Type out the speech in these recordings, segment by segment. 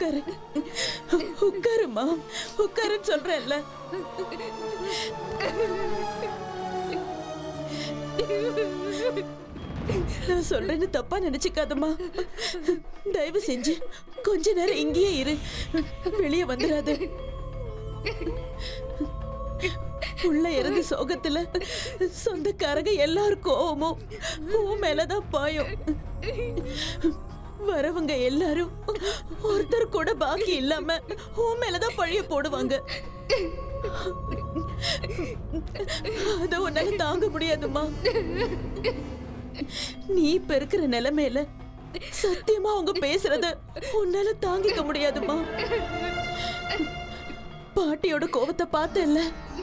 உட்காரு உட்காருமா உட்காருன்னு சொல்றேன்ல நான் சொல்றேன்னு தப்பா நினைச்சுக்காதம்மா தயவு செஞ்சு கொஞ்ச நேரம் இங்கேயே இரு வெளியே வந்துடாத உள்ள இறந்த சோகத்துல சொந்தக்காரங்க எல்லாரும் கோவமும் உன் மேலதான் பாயும் வரவங்க எல்லாரும் ஒருத்தர் கூட பாக்கி இல்லாம உன் மேலதான் பழிய போடுவாங்க அத உன்னால தாங்க முடியாதுமா நீ இப்ப இருக்கிற நிலைமையில சத்தியமா அவங்க பேசுறத உன்னால தாங்கிக்க முடியாதுமா பாட்டியோட கோவத்தை பார்த்தேன்ல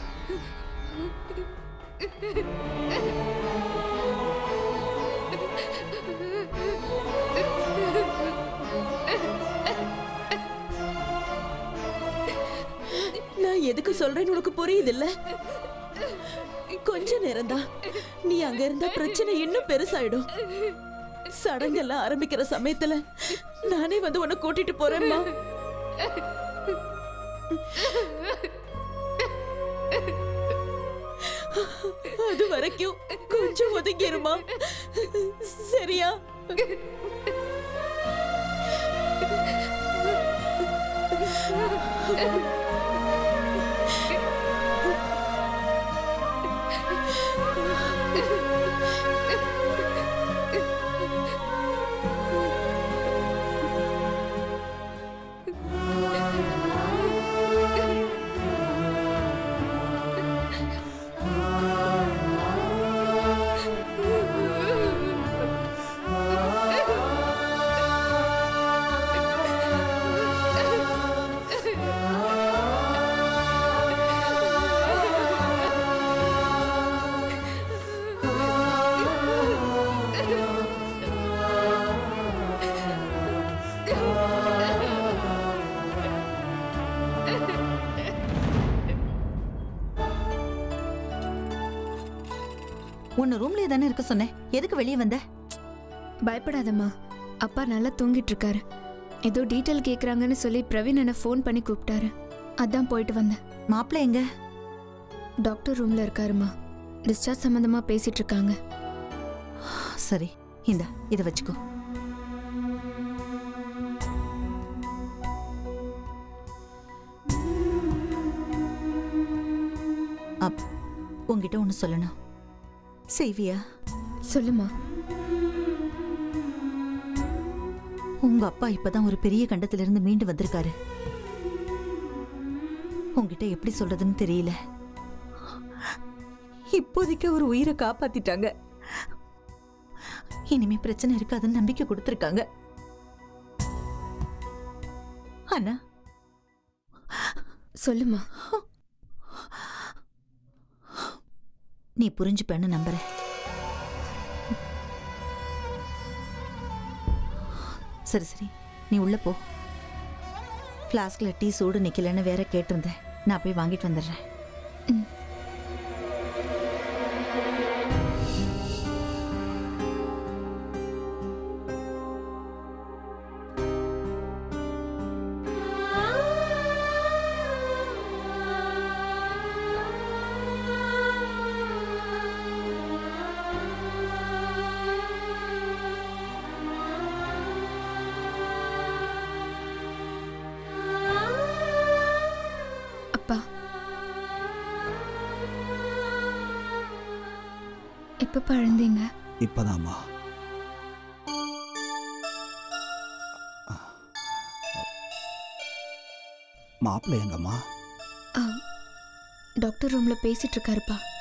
நான் எதுக்கு சொல்றேன்னு உனக்கு புரியுதுல்ல கொஞ்ச நேரம்தான் நீ அங்க இருந்தா பிரச்சனை இன்னும் பெருசாயிடும் சடங்கெல்லாம் ஆரம்பிக்கிற சமயத்துல நானே வந்து உன்னை கூட்டிட்டு போறேம்மா அது வரைக்கும் கொஞ்சம் ஒதுங்கிருமா சரியா உன்னை ரூம்லயே தானே இருக்க சொன்னேன் எதுக்கு வெளியே வந்த பயப்படாதம்மா அப்பா நல்லா தூங்கிட்டு இருக்காரு ஏதோ டீட்டெயில் கேட்குறாங்கன்னு சொல்லி பிரவீன் என்னை ஃபோன் பண்ணி கூப்பிட்டாரு அதான் போயிட்டு வந்தேன் மாப்பிள்ளை எங்க டாக்டர் ரூம்ல இருக்காருமா டிஸ்சார்ஜ் சம்மந்தமா பேசிட்டு இருக்காங்க சரி இந்தா இதை வச்சுக்கோ அப் உங்ககிட்ட ஒன்று சொல்லணும் செய்வியா சொல்லுமா உங்க அப்பா இப்பதான் ஒரு பெரிய கண்டத்திலிருந்து மீண்டு வந்திருக்காரு உங்ககிட்ட எப்படி சொல்றதுன்னு தெரியல இப்போதைக்கு ஒரு உயிரை காப்பாத்திட்டாங்க இனிமே பிரச்சனை இருக்காதுன்னு நம்பிக்கை கொடுத்துருக்காங்க ஆனா சொல்லுமா நீ புரிஞ்சுப்பேன்னு நம்புறேன் சரி சரி நீ உள்ள போ ஃப்ளாஸ்கில் டீ சூடு நிக்கலன்னு வேற கேட்டிருந்தேன் நான் போய் வாங்கிட்டு வந்துடுறேன் அப்பா எப்போ பழந்தீங்க இப்பதாம்மா மாப்பிள்ளை எங்கம்மா டாக்டர் ரூம்ல பேசிட்டு இருக்காருப்பா